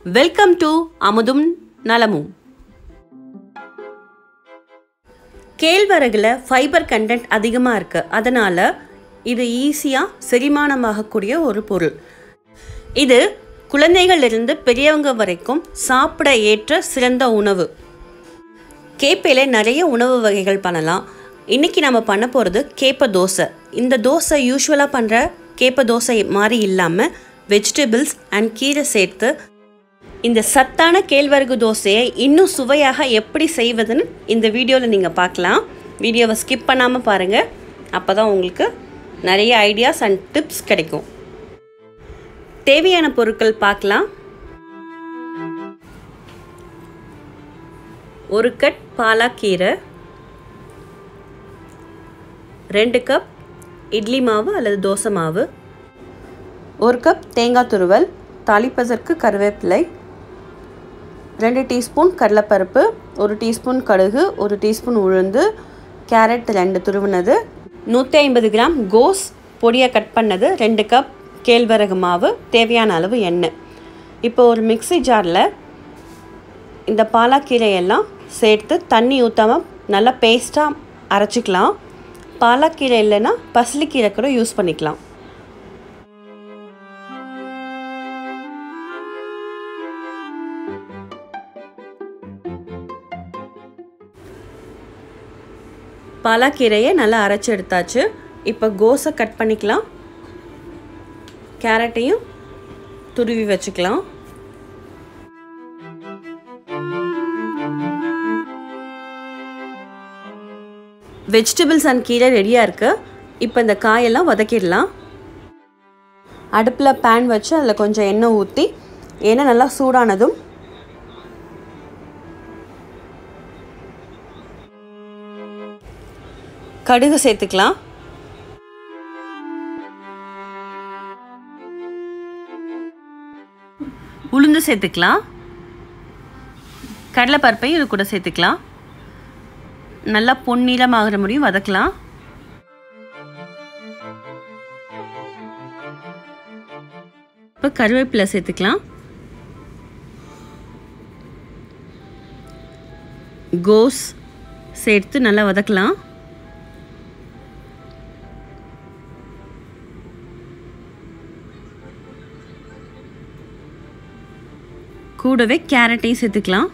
welcome to அமுதும் நலமும் கேழ்வரகுல fibre content அதிகமாக இருக்குது அதனால் இது ஈஸியாக செரிமானமாகக்கூடிய ஒரு பொருள் இது குழந்தைகளிலிருந்து பெரியவங்க வரைக்கும் சாப்பிட ஏற்ற சிறந்த உணவு கேப்பையில் நிறைய உணவு வகைகள் பண்ணலாம் இன்றைக்கி நம்ம பண்ண போகிறது கேப்ப தோசை இந்த தோசை யூஸ்வலாக பண்ணுற கேப்ப தோசை மாதிரி இல்லாமல் வெஜிடபிள்ஸ் அண்ட் கீரை சேர்த்து இந்த சத்தான கேழ்வரகு தோசையை இன்னும் சுவையாக எப்படி செய்வதுன்னு இந்த வீடியோவில் நீங்கள் பார்க்கலாம் வீடியோவை ஸ்கிப் பண்ணாமல் பாருங்கள் அப்போ தான் உங்களுக்கு நிறைய ஐடியாஸ் அண்ட் டிப்ஸ் கிடைக்கும் தேவையான பொருட்கள் பார்க்கலாம் ஒரு கட் பாலாக்கீரை ரெண்டு கப் இட்லி மாவு அல்லது தோசை மாவு ஒரு கப் தேங்காய் துருவல் தாளிப்பதற்கு கருவேப்பிலை ரெண்டு டீஸ்பூன் கடலைப்பருப்பு ஒரு டீஸ்பூன் கடுகு ஒரு டீஸ்பூன் உளுந்து கேரட் ரெண்டு துருவினது நூற்றி ஐம்பது கிராம் கோஸ் பொடியை கட் பண்ணது ரெண்டு கப் கேழ்வரகு மாவு தேவையான அளவு எண்ணெய் இப்போ ஒரு மிக்ஸி ஜாரில் இந்த பாலாக்கீரையெல்லாம் சேர்த்து தண்ணி ஊற்றாமல் நல்லா பேஸ்ட்டாக அரைச்சிக்கலாம் பாலாக்கீரை இல்லைன்னா பசலிக்கீரை கூட யூஸ் பண்ணிக்கலாம் பாலாக்கீரையை நல்லா அரைச்சி எடுத்தாச்சு இப்போ கோஸை கட் பண்ணிக்கலாம் கேரட்டையும் துருவி வச்சுக்கலாம் வெஜிடபிள்ஸ் அண்ட் கீரை ரெடியாக இருக்குது இப்போ இந்த காயெல்லாம் வதக்கிடலாம் அடுப்பில் பேன் வச்சு அதில் கொஞ்சம் எண்ணெய் ஊற்றி எண்ணெய் நல்லா சூடானதும் கடுகு சேர்த்துக்கலாம் உளுந்து சேர்த்துக்கலாம் கடலைப்பருப்பையும் இது கூட சேர்த்துக்கலாம் நல்லா பொன்னிறம் ஆகிற முடியும் வதக்கலாம் இப்போ கருவேப்பிலை சேர்த்துக்கலாம் கோஸ் சேர்த்து நல்லா வதக்கலாம் கூடவே கேரட்டையும் சேர்த்துக்கலாம்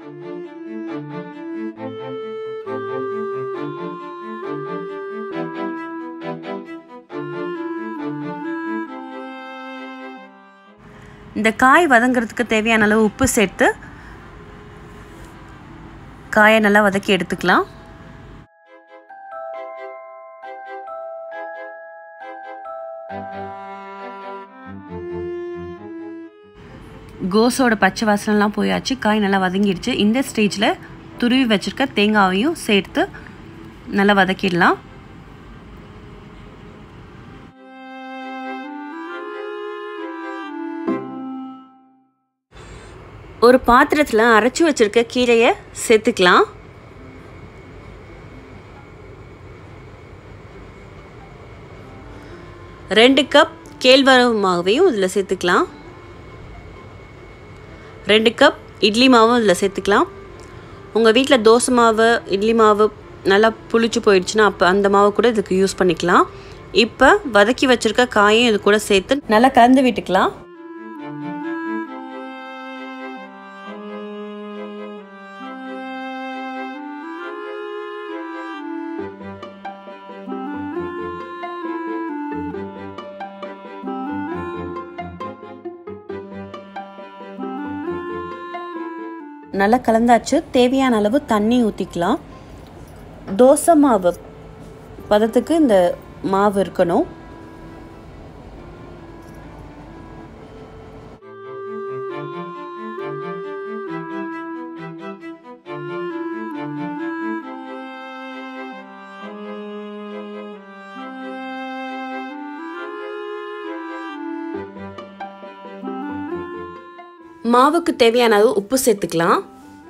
இந்த காய் வதங்கிறதுக்கு தேவையான அளவு உப்பு சேர்த்து காயை நல்லா வதக்கி எடுத்துக்கலாம் கோஸோட பச்சை வாசனம்லாம் போயாச்சு காய் நல்லா வதங்கிடுச்சு இந்த ஸ்டேஜில் துருவி வச்சுருக்க தேங்காவையும் சேர்த்து நல்லா வதக்கிடலாம் ஒரு பாத்திரத்தில் அரைச்சி வச்சுருக்க கீரையை சேர்த்துக்கலாம் ரெண்டு கப் கேழ்வரகு மாவையும் இதில் சேர்த்துக்கலாம் ரெண்டு கப் இட்லி மாவும் இதில் சேர்த்துக்கலாம் உங்கள் வீட்டில் தோசை மாவு இட்லி மாவு நல்லா புளிச்சு போயிடுச்சுன்னா அப்போ அந்த மாவு கூட இதுக்கு யூஸ் பண்ணிக்கலாம் இப்போ வதக்கி வச்சுருக்க காயும் இது கூட சேர்த்து நல்லா கலந்து விட்டுக்கலாம் நல்லா கலந்தாச்சு தேவையான அளவு தண்ணி ஊற்றிக்கலாம் தோசை மாவு பதத்துக்கு இந்த மாவு இருக்கணும் மாவுக்கு தேவையான அளவு உப்பு சேர்த்துக்கலாம்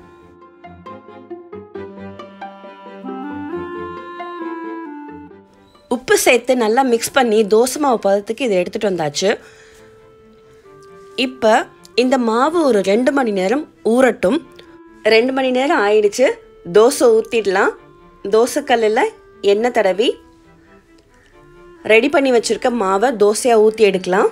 உப்பு சேர்த்து நல்லா மிக்ஸ் பண்ணி தோசை மாவு பதத்துக்கு இதை எடுத்துகிட்டு வந்தாச்சு இப்போ இந்த மாவு ஒரு ரெண்டு மணி நேரம் ஊறட்டும் ரெண்டு மணி நேரம் ஆயிடுச்சு தோசை ஊற்றிடலாம் தோசைக்கல்லில் எண்ணெய் தடவி ரெடி பண்ணி வச்சுருக்க மாவை தோசையாக ஊற்றி எடுக்கலாம்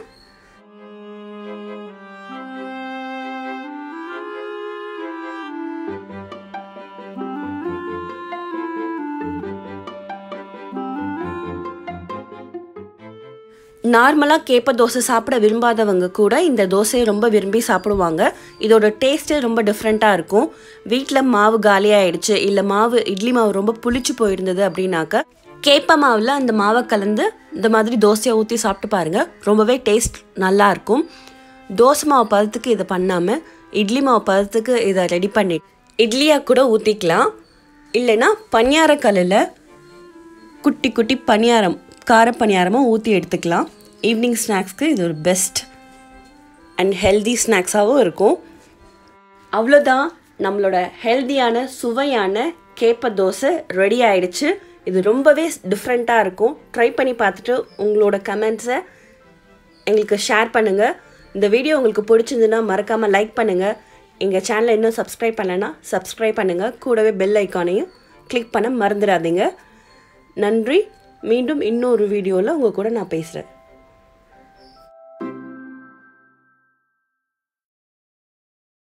நார்மலாக கேப்ப தோசை சாப்பிட விரும்பாதவங்க கூட இந்த தோசையை ரொம்ப விரும்பி சாப்பிடுவாங்க இதோட டேஸ்ட்டே ரொம்ப டிஃப்ரெண்ட்டாக இருக்கும் வீட்டில் மாவு காலியாகிடுச்சு இல்லை மாவு இட்லி மாவு ரொம்ப புளிச்சு போயிருந்தது அப்படின்னாக்க கேப்ப மாவில் அந்த மாவை கலந்து இந்த மாதிரி தோசையை ஊற்றி சாப்பிட்டு பாருங்கள் ரொம்பவே டேஸ்ட் நல்லா இருக்கும் தோசை மாவு பதத்துக்கு இதை பண்ணாமல் இட்லி மாவு பதத்துக்கு இதை ரெடி பண்ணி இட்லியாக கூட ஊற்றிக்கலாம் இல்லைன்னா பனியாரக்கல்லில் குட்டி குட்டி பணியாரம் கார பணியாரமாக ஊற்றி எடுத்துக்கலாம் ஈவினிங் ஸ்நாக்ஸ்க்கு இது ஒரு பெஸ்ட் அண்ட் ஹெல்தி ஸ்நாக்ஸாகவும் இருக்கும் அவ்வளோதான் நம்மளோட ஹெல்தியான சுவையான கேப்ப தோசை ரெடி ஆயிடுச்சு இது ரொம்பவே டிஃப்ரெண்ட்டாக இருக்கும் ட்ரை பண்ணி பார்த்துட்டு உங்களோட கமெண்ட்ஸை எங்களுக்கு ஷேர் பண்ணுங்கள் இந்த வீடியோ உங்களுக்கு பிடிச்சிருந்துன்னா மறக்காமல் லைக் பண்ணுங்கள் எங்கள் சேனலை இன்னும் சப்ஸ்கிரைப் பண்ணலைன்னா சப்ஸ்கிரைப் பண்ணுங்கள் கூடவே பெல் ஐக்கானையும் கிளிக் பண்ண மறந்துடாதீங்க நன்றி மீண்டும் இன்னொரு வீடியோவில் உங்கள் கூட நான் பேசுகிறேன்